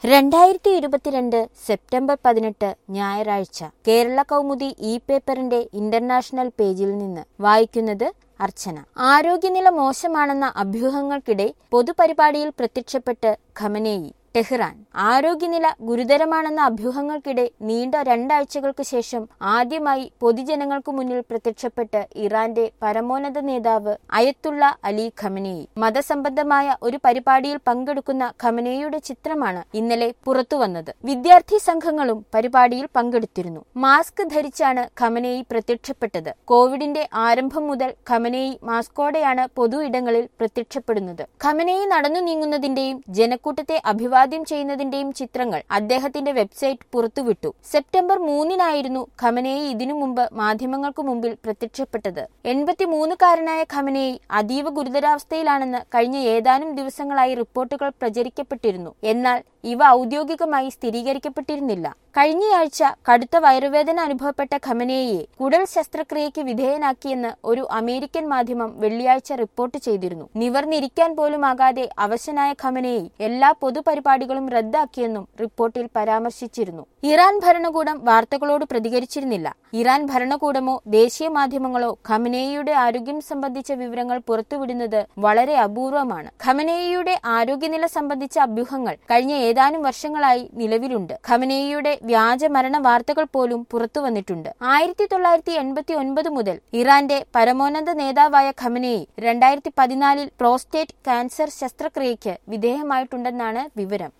രണ്ടായിരത്തി ഇരുപത്തിരണ്ട് സെപ്റ്റംബർ പതിനെട്ട് ഞായറാഴ്ച കേരള കൗമുദി ഇ പേപ്പറിന്റെ ഇന്റർനാഷണൽ പേജിൽ നിന്ന് വായിക്കുന്നത് അർച്ചന ആരോഗ്യനില മോശമാണെന്ന അഭ്യൂഹങ്ങൾക്കിടെ പൊതുപരിപാടിയിൽ പ്രത്യക്ഷപ്പെട്ട് ഖമനേയി ടെഹ്റാൻ ആരോഗ്യനില ഗുരുതരമാണെന്ന അഭ്യൂഹങ്ങൾക്കിടെ നീണ്ട രണ്ടാഴ്ചകൾക്ക് ശേഷം ആദ്യമായി പൊതുജനങ്ങൾക്ക് മുന്നിൽ പ്രത്യക്ഷപ്പെട്ട് ഇറാന്റെ പരമോന്നത നേതാവ് അയത്തുള്ള അലി ഖമനേയി മതസംബന്ധമായ ഒരു പരിപാടിയിൽ പങ്കെടുക്കുന്ന ഖമനേയുടെ ചിത്രമാണ് ഇന്നലെ പുറത്തുവന്നത് വിദ്യാർത്ഥി സംഘങ്ങളും പരിപാടിയിൽ പങ്കെടുത്തിരുന്നു മാസ്ക് ധരിച്ചാണ് ഖമനേയി പ്രത്യക്ഷപ്പെട്ടത് കോവിഡിന്റെ ആരംഭം മുതൽ ഖമനേയി മാസ്കോടെയാണ് പൊതു ഇടങ്ങളിൽ പ്രത്യക്ഷപ്പെടുന്നത് ഖമനേയി നടന്നു നീങ്ങുന്നതിന്റെയും ജനക്കൂട്ടത്തെ അഭിവാദ്യം ചെയ്യുന്നതിന്റെയും ചിത്രങ്ങൾ അദ്ദേഹത്തിന്റെ വെബ്സൈറ്റ് പുറത്തുവിട്ടു സെപ്റ്റംബർ മൂന്നിനായിരുന്നു ഖമനേയി ഇതിനു മുമ്പ് മാധ്യമങ്ങൾക്ക് മുമ്പിൽ പ്രത്യക്ഷപ്പെട്ടത് എൺപത്തിമൂന്നുകാരനായ ഖമനേയി അതീവ ഗുരുതരാവസ്ഥയിലാണെന്ന് കഴിഞ്ഞ ഏതാനും ദിവസങ്ങളായി റിപ്പോർട്ടുകൾ പ്രചരിക്കപ്പെട്ടിരുന്നു എന്നാൽ ഇവ ഔദ്യോഗികമായി സ്ഥിരീകരിക്കപ്പെട്ടിരുന്നില്ല കഴിഞ്ഞയാഴ്ച കടുത്ത വയറുവേദന അനുഭവപ്പെട്ട ഖമനേയെ കുടൽ ശസ്ത്രക്രിയയ്ക്ക് വിധേയനാക്കിയെന്ന് ഒരു അമേരിക്കൻ മാധ്യമം വെള്ളിയാഴ്ച റിപ്പോർട്ട് ചെയ്തിരുന്നു നിവർന്നിരിക്കാൻ പോലുമാകാതെ അവശനായ ഖമനേയി എല്ലാ പൊതുപരിപാടികളും റദ്ദാക്കിയെന്നും റിപ്പോർട്ടിൽ പരാമർശിച്ചിരുന്നു ഇറാൻ ഭരണകൂടം വാർത്തകളോട് പ്രതികരിച്ചിരുന്നില്ല ഇറാൻ ഭരണകൂടമോ ദേശീയ മാധ്യമങ്ങളോ ഖമനേയിയുടെ ആരോഗ്യം സംബന്ധിച്ച വിവരങ്ങൾ പുറത്തുവിടുന്നത് വളരെ അപൂർവമാണ് ഖമനേയിയുടെ ആരോഗ്യനില സംബന്ധിച്ച അഭ്യൂഹങ്ങൾ കഴിഞ്ഞ ഏതാനും വർഷങ്ങളായി നിലവിലുണ്ട് ഖമനേയിയുടെ വ്യാജ മരണ വാർത്തകൾ പോലും പുറത്തു വന്നിട്ടുണ്ട് ആയിരത്തി തൊള്ളായിരത്തി എൺപത്തി ഒൻപത് മുതൽ ഇറാന്റെ പരമോന്നത നേതാവായ ഖമനേയി രണ്ടായിരത്തി പതിനാലിൽ പ്രോസ്റ്റേറ്റ് ക്യാൻസർ ശസ്ത്രക്രിയയ്ക്ക് വിധേയമായിട്ടുണ്ടെന്നാണ് വിവരം